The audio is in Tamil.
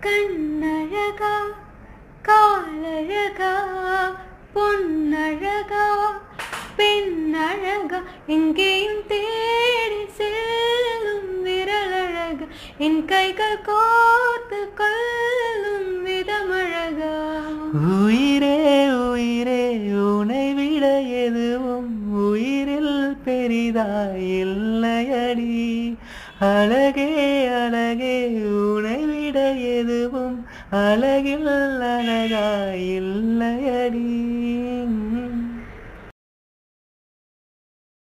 கண்ணழகா காலழகா பொன்னழகா பெண்ணழகா எங்கேயும் தேடி செல்லும் விரலழகா என் கைகள் கோர்த்து கொள்ளும் விதமழகா உயிரே